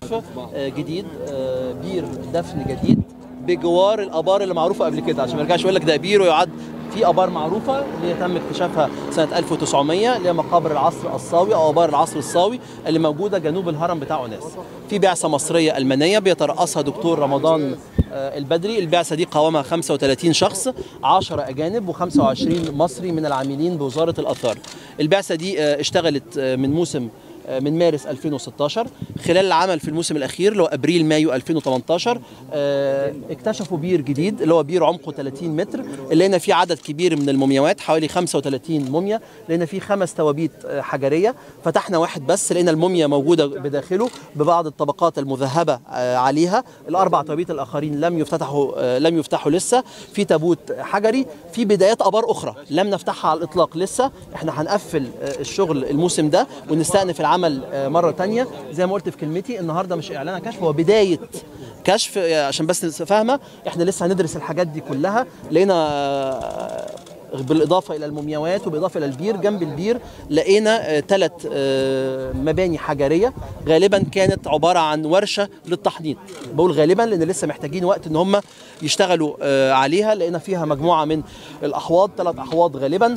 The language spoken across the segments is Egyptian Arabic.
كشف آه، جديد آه، بير دفن جديد بجوار الابار اللي معروفه قبل كده عشان ما يرجعش يقول لك ده بير ويعد في ابار معروفه اللي تم اكتشافها سنه 1900 اللي هي مقابر العصر الصاوي او ابار العصر الصاوي اللي موجوده جنوب الهرم بتاع اوناس. في بعثه مصريه المانيه بيترأسها دكتور رمضان آه، البدري، البعثه دي قوامها 35 شخص 10 اجانب و25 مصري من العاملين بوزاره الاثار. البعثه دي آه، اشتغلت آه، من موسم من مارس 2016 خلال العمل في الموسم الاخير اللي هو ابريل مايو 2018 آه، اكتشفوا بير جديد اللي هو بير عمقه 30 متر لقينا فيه عدد كبير من المومياوات حوالي 35 موميا لقينا فيه خمس توابيت آه، حجريه فتحنا واحد بس لقينا الموميا موجوده بداخله ببعض الطبقات المذهبه آه، عليها الاربع توابيت الاخرين لم يفتتحوا آه، لم يفتحوا لسه في تابوت حجري في بدايات ابار اخرى لم نفتحها على الاطلاق لسه احنا هنقفل آه، الشغل الموسم ده ونستأنف العمل آه، مره تانية زي ما قلت في كلمتي النهارده مش اعلان عن كشف هو بدايه كشف آه، عشان بس نبقى فاهمه احنا لسه هندرس الحاجات دي كلها لقينا آه، بالاضافه الى المومياوات وبالاضافه الى البير جنب البير لقينا ثلاث مباني حجريه غالبا كانت عباره عن ورشه للتحنيط بقول غالبا لان لسه محتاجين وقت ان هم يشتغلوا آه، عليها لقينا فيها مجموعه من الاحواض ثلاث احواض غالبا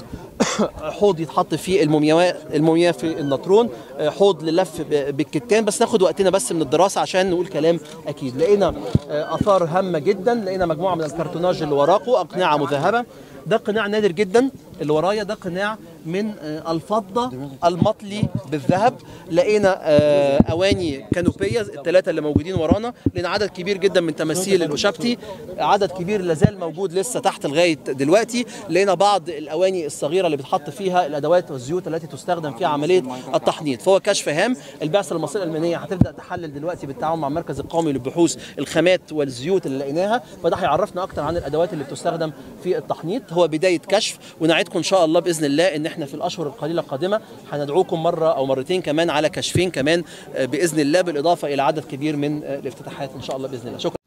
حوض يتحط فيه المومياوات المومياء في النطرون آه، حوض للف ب- بالكتان بس ناخد وقتنا بس من الدراسه عشان نقول كلام اكيد لقينا آه، اثار هامه جدا لقينا مجموعه من الكرتوناج اللي وراقه اقنعه مذهبه ده قناع نادر جدا اللي ورايا ده قناع من آه، الفضه المطلي بالذهب لقينا آه، اواني كانوبيه الثلاثه اللي موجودين ورانا لقينا عدد كبير جدا من تماثيل الوشبتي عدد كبير لازال موجود لسه تحت لغايه دلوقتي لقينا بعض الاواني الصغيره اللي بتحط فيها الادوات والزيوت التي تستخدم في عمليه التحنيط فهو كشف هام البعثه المصريه الالمانيه هتبدا تحلل دلوقتي بالتعاون مع المركز القومي للبحوث الخامات والزيوت اللي لقيناها فده هيعرفنا اكتر عن الادوات اللي بتستخدم في التحنيط هو بدايه كشف ونعدكم ان شاء الله باذن الله ان احنا في الاشهر القليله القادمه هندعوكم مره او مرتين كمان على كشفين كمان آه، باذن الله بالاضافه الى عدد كبير من آه، الافتتاحات ان شاء الله باذن الله شكرا